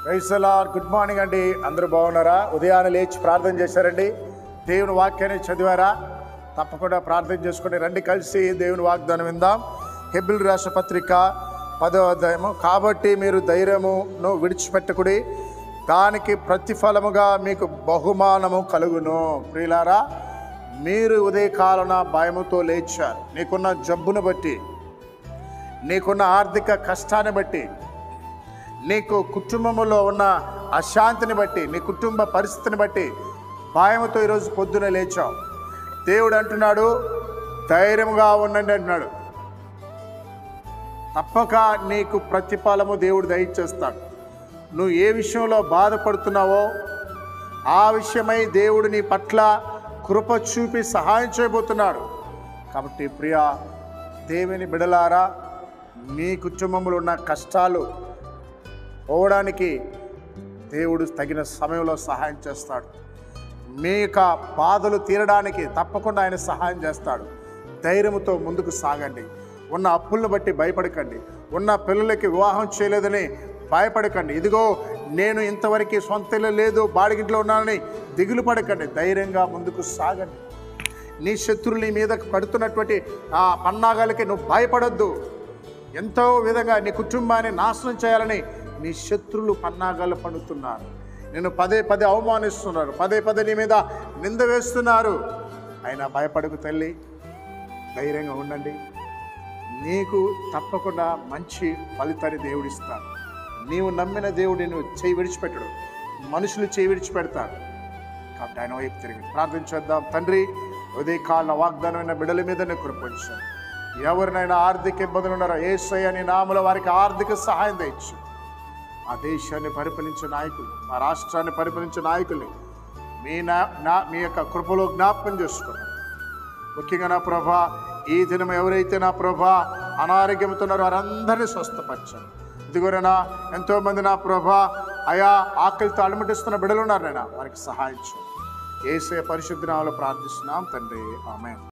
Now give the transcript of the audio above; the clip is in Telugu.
రైసలా గుడ్ మార్నింగ్ అండి అందరూ బాగున్నారా ఉదయాన్నే లేచి ప్రార్థన చేశారండి దేవుని వాక్యాన్ని చదివారా తప్పకుండా ప్రార్థన చేసుకుని రండి కలిసి దేవుని వాగ్దానం విందాం హెబిల్ రాష్ట్ర పత్రిక పదో అధ్యాయము కాబట్టి మీరు ధైర్యమును విడిచిపెట్టకుడి దానికి ప్రతిఫలముగా మీకు బహుమానము కలుగును ప్రియులారా మీరు ఉదయకాలన భయముతో లేచారు నీకున్న జబ్బును బట్టి నీకున్న ఆర్థిక కష్టాన్ని బట్టి నీకు కుటుంబంలో ఉన్న అశాంతిని బట్టి నీ కుటుంబ పరిస్థితిని బట్టి భయంతో ఈరోజు పొద్దున లేచావు దేవుడు అంటున్నాడు ధైర్యంగా ఉండండి అంటున్నాడు తప్పక నీకు ప్రతిఫలము దేవుడు దయచేస్తాడు నువ్వు ఏ విషయంలో బాధపడుతున్నావో ఆ విషయమై దేవుడు నీ పట్ల కృప చూపి సహాయం చేయబోతున్నాడు కాబట్టి ప్రియ దేవుని బిడలారా మీ కుటుంబంలో ఉన్న కష్టాలు పోవడానికి దేవుడు తగిన సమయంలో సహాయం చేస్తాడు మీ యొక్క బాధలు తీరడానికి తప్పకుండా ఆయన సహాయం చేస్తాడు ధైర్యంతో ముందుకు సాగండి ఉన్న అప్పులను బట్టి భయపడకండి ఉన్న పిల్లలకి వివాహం చేయలేదని భయపడకండి ఇదిగో నేను ఇంతవరకు సొంత ఇల్లు లేదు బాడిగింట్లో ఉన్నానని దిగులు పడకండి ధైర్యంగా ముందుకు సాగండి నీ శత్రువులు నీ మీద కడుతున్నటువంటి ఆ పన్నాగాలకి నువ్వు భయపడొద్దు ఎంతో విధంగా నీ కుటుంబాన్ని నాశనం చేయాలని నీ శత్రువులు పన్నాగాలు పడుతున్నారు నేను పదే పదే అవమానిస్తున్నారు పదే పదే నీ మీద నింద వేస్తున్నారు అయినా భయపడకు తల్లి ధైర్యంగా ఉండండి నీకు తప్పకుండా మంచి ఫలితాన్ని దేవుడిస్తాడు నీవు నమ్మిన దేవుడి నువ్వు చేయి విడిచిపెట్టడు మనుషులు చేయి విడిచిపెడతారు కాబట్టి ఆయన వైపు తిరిగి ప్రార్థన చేద్దాం తండ్రి ఉదయకాల వాగ్దానమైన బిడల మీద నేను కృపించాను ఎవరినైనా ఆర్థిక ఇబ్బందులు ఉన్నారో ఏసయ్య నీ నామల వారికి ఆర్థిక సహాయం తెచ్చు ఆ దేశాన్ని పరిపాలించే నాయకులు మా రాష్ట్రాన్ని పరిపాలించే నాయకుల్ని మీ నా నా- మీ యొక్క కృపలో జ్ఞాపకం చేసుకున్నాను ముఖ్యంగా నా ప్రభా ఈ దినం ఎవరైతే నా ప్రభా అనారోగ్యంతో ఉన్నారో వారందరినీ స్వస్థపరచండి ఇదిగోరేనా ఎంతోమంది నా ప్రభా అయా ఆకలితో అలమటిస్తున్న బిడలు ఉన్నారు నేను వారికి సహాయించు ఏసే పరిశుద్ధ నామములో ప్రార్థిస్తున్నాం తండ్రి ఆమె